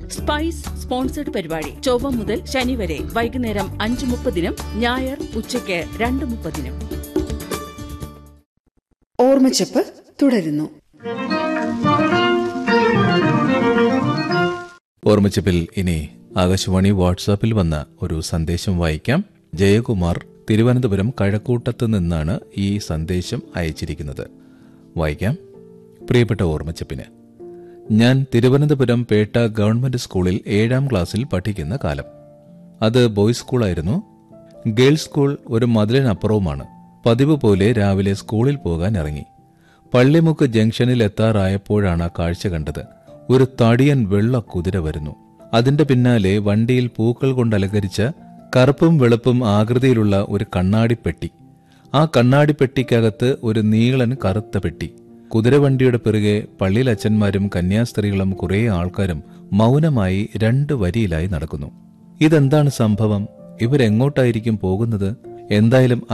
spice sponsored പരിപാടി ചൊവ്വ മുതൽ ശനി വരെ വൈകുന്നേരം അഞ്ച് മുപ്പതിനും ഞായർ ഉച്ചയ്ക്ക് രണ്ട് മുപ്പതിനും ഓർമ്മച്ചപ്പ് തുടരുന്നു ഓർമ്മിച്ചപ്പിൽ ഇനി ആകാശവാണി വാട്സാപ്പിൽ വന്ന ഒരു സന്ദേശം വായിക്കാം ജയകുമാർ തിരുവനന്തപുരം കഴക്കൂട്ടത്ത് നിന്നാണ് ഈ സന്ദേശം അയച്ചിരിക്കുന്നത് വായിക്കാം പ്രിയപ്പെട്ട ഓർമ്മച്ചപ്പിന് ഞാൻ തിരുവനന്തപുരം പേട്ട ഗവൺമെന്റ് സ്കൂളിൽ ഏഴാം ക്ലാസ്സിൽ പഠിക്കുന്ന കാലം അത് ബോയ്സ് സ്കൂളായിരുന്നു ഗേൾസ് സ്കൂൾ ഒരു മതിലിനപ്പുറവുമാണ് പതിവ് പോലെ രാവിലെ സ്കൂളിൽ പോകാൻ ഇറങ്ങി പള്ളിമുക്ക് ജംഗ്ഷനിൽ എത്താറായപ്പോഴാണ് ആ കാഴ്ച കണ്ടത് ഒരു തടിയൻ വെള്ള കുതിര വരുന്നു അതിന്റെ പിന്നാലെ വണ്ടിയിൽ പൂക്കൾ കൊണ്ട് അലങ്കരിച്ച കറുപ്പും വെളുപ്പും ആകൃതിയിലുള്ള ഒരു കണ്ണാടിപ്പെട്ടി ആ കണ്ണാടിപ്പെട്ടിക്കകത്ത് ഒരു നീളൻ കറുത്ത പെട്ടി കുതിരവണ്ടിയുടെ പിറകെ പള്ളിയിലച്ചന്മാരും കന്യാസ്ത്രീകളും കുറേ ആൾക്കാരും മൗനമായി രണ്ട് വരിയിലായി നടക്കുന്നു ഇതെന്താണ് സംഭവം ഇവരെങ്ങോട്ടായിരിക്കും പോകുന്നത് എന്തായാലും